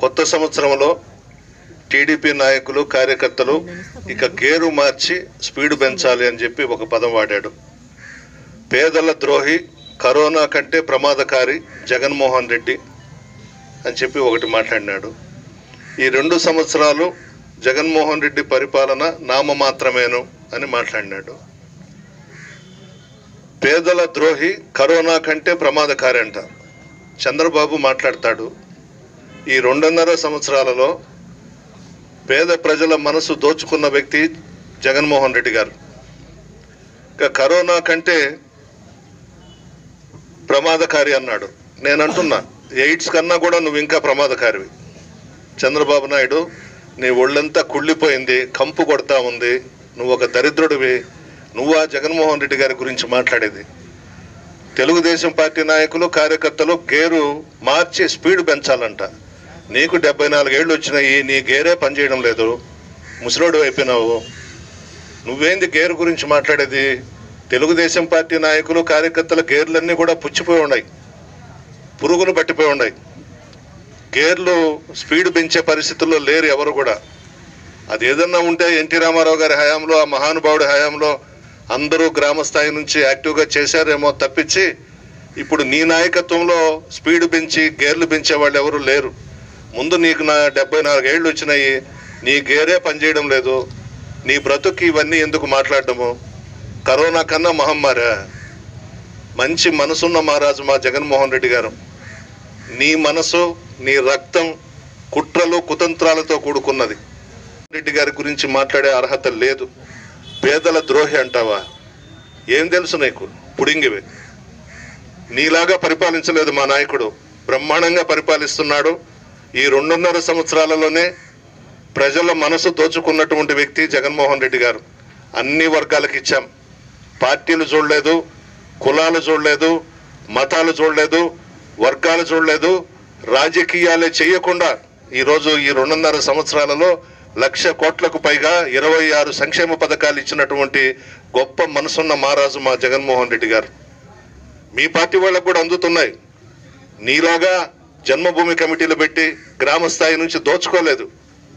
కొత్త సంవత్సరంలో టీడీపీ నాయకులు కార్యకర్తలు ఇక గేరు మార్చి స్పీడ్ పెంచాలి అని చెప్పి ఒక పదం వాడాడు పేదల ద్రోహి కరోనా కంటే ప్రమాదకారి జగన్మోహన్ రెడ్డి అని చెప్పి ఒకటి మాట్లాడినాడు ఈ రెండు సంవత్సరాలు జగన్మోహన్ రెడ్డి పరిపాలన నామ మాత్రమేను అని మాట్లాడినాడు పేదల ద్రోహి కరోనా కంటే ప్రమాదకారి అంట చంద్రబాబు మాట్లాడతాడు ఈ రెండున్నర సంవత్సరాలలో పేద ప్రజల మనసు దోచుకున్న వ్యక్తి జగన్మోహన్ రెడ్డి గారు ఇక కరోనా కంటే ప్రమాదకారి అన్నాడు నేను అంటున్నా ఎయిడ్స్ కన్నా కూడా నువ్వు ఇంకా ప్రమాదకారివి చంద్రబాబు నాయుడు నీ ఒళ్ళంతా కుళ్ళిపోయింది కంపు కొడతా ఉంది నువ్వు ఒక దరిద్రుడివి నువ్వా జగన్మోహన్ రెడ్డి గారి గురించి మాట్లాడేది తెలుగుదేశం పార్టీ నాయకులు కార్యకర్తలు గేరు మార్చి స్పీడ్ పెంచాలంట నీకు డెబ్బై నాలుగేళ్ళు వచ్చినాయి నీ గేరే పనిచేయడం లేదు ముసలోడు అయిపోయినావు నువ్వేంది గేరు గురించి మాట్లాడేది తెలుగుదేశం పార్టీ నాయకులు కార్యకర్తల గేర్లన్నీ కూడా పుచ్చిపోయి ఉన్నాయి పురుగులు పట్టిపోయి ఉన్నాయి గేర్లు స్పీడ్ పెంచే పరిస్థితుల్లో లేరు ఎవరు కూడా అది ఏదన్నా ఉంటే ఎన్టీ రామారావు గారి హయాంలో ఆ మహానుభావుడి హయాంలో అందరూ గ్రామ స్థాయి నుంచి యాక్టివ్గా చేశారేమో తప్పించి ఇప్పుడు నీ నాయకత్వంలో స్పీడ్ పెంచి గేర్లు పెంచే వాళ్ళు ఎవరు లేరు ముందు నీకు నా డెబ్బై నాలుగేళ్ళు వచ్చినాయి నీ గేరే పనిచేయడం లేదు నీ బ్రతుక్కి ఇవన్నీ ఎందుకు మాట్లాడటము కరోనా కన్నా మహమ్మారా మంచి మనసున్న మహారాజు మా జగన్మోహన్ రెడ్డి గారు నీ మనసు నీ రక్తం కుట్రలు కుతంత్రాలతో కూడుకున్నది రెడ్డి గారి గురించి మాట్లాడే అర్హత లేదు పేదల ద్రోహి అంటావా ఏం తెలుసు నీకు పుడింగివి నీలాగా పరిపాలించలేదు మా నాయకుడు బ్రహ్మాండంగా పరిపాలిస్తున్నాడు ఈ రెండున్నర సంవత్సరాలలోనే ప్రజల మనసు దోచుకున్నటువంటి వ్యక్తి జగన్మోహన్ రెడ్డి గారు అన్ని వర్గాలకు ఇచ్చాం పార్టీలు చూడలేదు కులాలు చూడలేదు మతాలు చూడలేదు వర్గాలు చూడలేదు రాజకీయాలే చేయకుండా ఈరోజు ఈ రెండున్నర సంవత్సరాలలో లక్ష కోట్లకు పైగా ఇరవై ఆరు సంక్షేమ పథకాలు ఇచ్చినటువంటి గొప్ప మనసున్న మహారాజు మా జగన్మోహన్ రెడ్డి గారు మీ పార్టీ వాళ్ళకు కూడా అందుతున్నాయి నీలాగా జన్మభూమి కమిటీలు పెట్టి గ్రామ స్థాయి నుంచి దోచుకోలేదు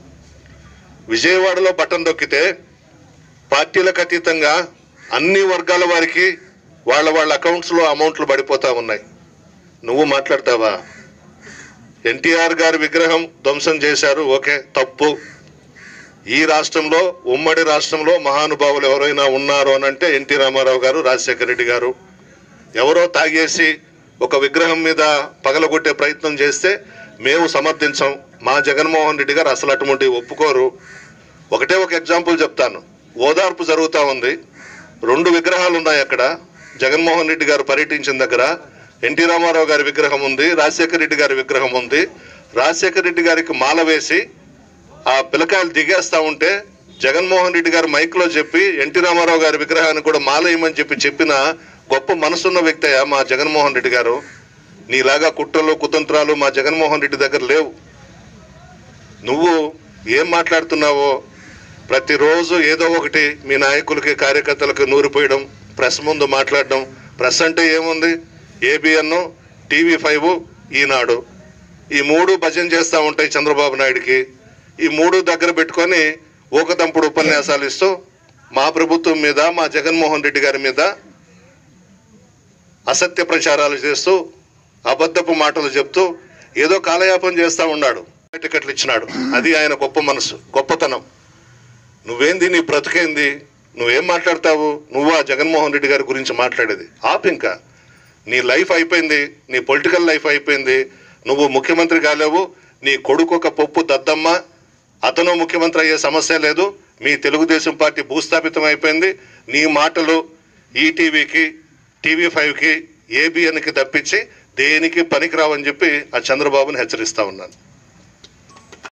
విజయవాడలో బటన్ దొక్కితే పార్టీలకు అతీతంగా అన్ని వర్గాల వారికి వాళ్ళ వాళ్ళ అకౌంట్స్లో అమౌంట్లు పడిపోతా ఉన్నాయి నువ్వు మాట్లాడతావా ఎన్టీఆర్ గారి విగ్రహం ధ్వంసం చేశారు ఓకే తప్పు ఈ రాష్ట్రంలో ఉమ్మడి రాష్ట్రంలో మహానుభావులు ఎవరైనా ఉన్నారు అని అంటే ఎన్టీ రామారావు గారు రాజశేఖర రెడ్డి గారు ఎవరో తాగేసి ఒక విగ్రహం మీద పగలగొట్టే ప్రయత్నం చేస్తే మేము సమర్థించాం మా జగన్మోహన్ రెడ్డి గారు అసలు అటువంటివి ఒప్పుకోరు ఒకటే ఒక ఎగ్జాంపుల్ చెప్తాను ఓదార్పు జరుగుతూ ఉంది రెండు విగ్రహాలు ఉన్నాయి అక్కడ జగన్మోహన్ రెడ్డి గారు పర్యటించిన దగ్గర ఎన్టీ రామారావు గారి విగ్రహం ఉంది రాజశేఖర రెడ్డి గారి విగ్రహం ఉంది రాజశేఖర రెడ్డి గారికి మాల వేసి ఆ పిల్లకాయలు దిగేస్తా ఉంటే జగన్మోహన్ రెడ్డి గారు మైక్లో చెప్పి ఎన్టీ రామారావు గారి విగ్రహాన్ని కూడా మాలేయమని చెప్పి చెప్పిన గొప్ప మనసున్న వ్యక్తయ్యా మా జగన్మోహన్ రెడ్డి గారు నీలాగా కుట్రలు కుతంత్రాలు మా జగన్మోహన్ రెడ్డి దగ్గర లేవు నువ్వు ఏం మాట్లాడుతున్నావో ప్రతిరోజు ఏదో ఒకటి మీ నాయకులకి కార్యకర్తలకు నూరిపోయడం ప్రెస్ ముందు మాట్లాడడం ప్రెస్ అంటే ఏముంది ఏబిఎన్ టీవీ ఫైవ్ ఈనాడు ఈ మూడు భజన చేస్తూ ఉంటాయి చంద్రబాబు నాయుడికి ఈ మూడు దగ్గర పెట్టుకొని ఊకదంపుడు ఉపన్యాసాలు ఇస్తూ మా ప్రభుత్వం మీద మా జగన్మోహన్ రెడ్డి గారి మీద అసత్య ప్రచారాలు చేస్తూ అబద్ధపు మాటలు చెప్తూ ఏదో కాలయాపన చేస్తూ ఉన్నాడు టికెట్లు ఇచ్చినాడు అది ఆయన గొప్ప మనసు గొప్పతనం నువ్వేంది నీ బ్రతుకేంది నువ్వేం మాట్లాడతావు నువ్వు ఆ జగన్మోహన్ రెడ్డి గారి గురించి మాట్లాడేది ఆపు ఇంకా నీ లైఫ్ అయిపోయింది నీ పొలిటికల్ లైఫ్ అయిపోయింది నువ్వు ముఖ్యమంత్రి కాలేవు నీ కొడుకు ఒక పప్పు దద్దమ్మ అతను ముఖ్యమంత్రి అయ్యే సమస్య లేదు మీ తెలుగుదేశం పార్టీ భూస్థాపితం అయిపోయింది నీ మాటలు ఈటీవీకి టీవీ ఫైవ్కి ఏబిఎన్కి తప్పించి దేనికి పనికిరావని చెప్పి ఆ చంద్రబాబుని హెచ్చరిస్తా ఉన్నాను